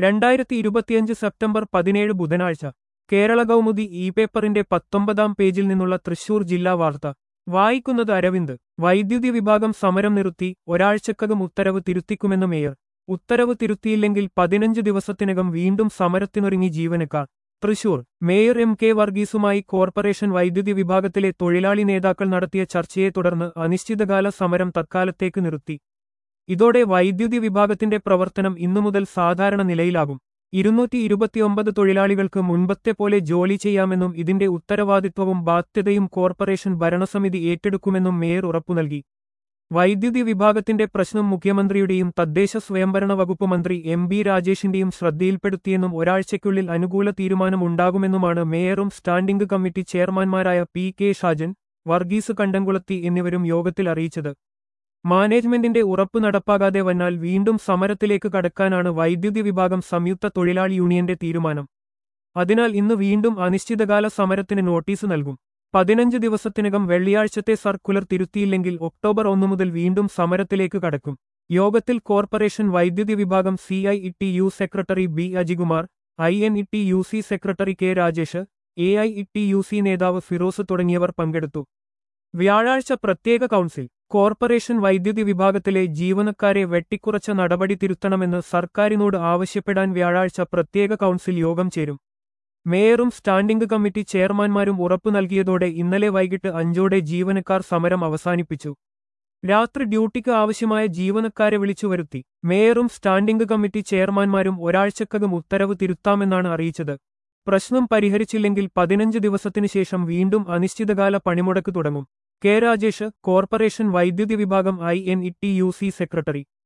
രണ്ടായിരത്തി ഇരുപത്തിയഞ്ച് സെപ്റ്റംബർ പതിനേഴ് ബുധനാഴ്ച കേരള കൗമുദി ഇ പേപ്പറിന്റെ പത്തൊമ്പതാം പേജിൽ നിന്നുള്ള തൃശൂർ ജില്ലാ വാർത്ത വായിക്കുന്നത് അരവിന്ദ് വൈദ്യുതി വിഭാഗം സമരം നിർത്തി ഒരാഴ്ചക്കകം ഉത്തരവ് തിരുത്തിക്കുമെന്ന് മേയർ ഉത്തരവ് തിരുത്തിയില്ലെങ്കിൽ പതിനഞ്ച് ദിവസത്തിനകം വീണ്ടും സമരത്തിനൊരുങ്ങി ജീവനക്കാർ തൃശൂർ മേയർ എം കെ വർഗീസുമായി കോർപ്പറേഷൻ വൈദ്യുതി വിഭാഗത്തിലെ തൊഴിലാളി നേതാക്കൾ നടത്തിയ ചർച്ചയെ തുടർന്ന് അനിശ്ചിതകാല സമരം തത്കാലത്തേക്ക് നിർത്തി ഇതോടെ വൈദ്യുതി വിഭാഗത്തിന്റെ പ്രവർത്തനം ഇന്നു മുതൽ സാധാരണ നിലയിലാകും ഇരുന്നൂറ്റി ഇരുപത്തിയൊമ്പത് തൊഴിലാളികൾക്ക് മുൻപത്തെ പോലെ ജോലി ചെയ്യാമെന്നും ഇതിന്റെ ഉത്തരവാദിത്വവും ബാധ്യതയും കോർപ്പറേഷൻ ഭരണസമിതി ഏറ്റെടുക്കുമെന്നും മേയർ ഉറപ്പു നൽകി വൈദ്യുതി വിഭാഗത്തിന്റെ പ്രശ്നം മുഖ്യമന്ത്രിയുടെയും തദ്ദേശ സ്വയംഭരണ വകുപ്പ് മന്ത്രി എം ബി രാജേഷിന്റെയും ശ്രദ്ധയിൽപ്പെടുത്തിയെന്നും ഒരാഴ്ചയ്ക്കുള്ളിൽ അനുകൂല തീരുമാനമുണ്ടാകുമെന്നുമാണ് മേയറും സ്റ്റാൻഡിംഗ് കമ്മിറ്റി ചെയർമാൻമാരായ പി കെ ഷാജൻ വർഗീസ് കണ്ടംകുളത്തി എന്നിവരും യോഗത്തിൽ അറിയിച്ചത് മാനേജ്മെന്റിന്റെ ഉറപ്പ് നടപ്പാകാതെ വന്നാൽ വീണ്ടും സമരത്തിലേക്ക് കടക്കാനാണ് വൈദ്യുതി വിഭാഗം സംയുക്ത തൊഴിലാളി യൂണിയന്റെ തീരുമാനം അതിനാൽ ഇന്ന് വീണ്ടും അനിശ്ചിതകാല സമരത്തിന് നോട്ടീസ് നൽകും പതിനഞ്ച് ദിവസത്തിനകം വെള്ളിയാഴ്ചത്തെ സർക്കുലർ തിരുത്തിയില്ലെങ്കിൽ ഒക്ടോബർ ഒന്നു മുതൽ വീണ്ടും സമരത്തിലേക്ക് കടക്കും യോഗത്തിൽ കോർപ്പറേഷൻ വൈദ്യുതി വിഭാഗം C I E T U secretary B Ajikumar I N E T U C secretary K Rajesh A I E T U C നേതാവ് ഫിറോസ് തുടങ്ങിയവർ പങ്കെടുത്തു വ്യാഴാഴ്ച പ്രത്യേക കൗൺസിൽ കോർപ്പറേഷൻ വൈദ്യുതി വിഭാഗത്തിലെ ജീവനക്കാരെ വെട്ടിക്കുറച്ച നടപടി തിരുത്തണമെന്ന് സർക്കാരിനോട് ആവശ്യപ്പെടാൻ വ്യാഴാഴ്ച പ്രത്യേക കൗൺസിൽ യോഗം ചേരും മേയറും സ്റ്റാൻഡിംഗ് കമ്മിറ്റി ചെയർമാൻമാരും ഉറപ്പു നൽകിയതോടെ ഇന്നലെ വൈകിട്ട് അഞ്ചോടെ ജീവനക്കാർ സമരം അവസാനിപ്പിച്ചു രാത്രി ഡ്യൂട്ടിക്ക് ആവശ്യമായ ജീവനക്കാരെ വിളിച്ചു വരുത്തി മേയറും സ്റ്റാൻഡിംഗ് കമ്മിറ്റി ചെയർമാൻമാരും ഒരാഴ്ചക്കകം ഉത്തരവ് തിരുത്താമെന്നാണ് അറിയിച്ചത് പ്രശ്നം പരിഹരിച്ചില്ലെങ്കിൽ പതിനഞ്ച് ദിവസത്തിനു ശേഷം വീണ്ടും അനിശ്ചിതകാല പണിമുടക്ക് തുടങ്ങും കെ രാജേഷ് കോർപ്പറേഷൻ വൈദ്യുതി വിഭാഗം I N E T U C secretary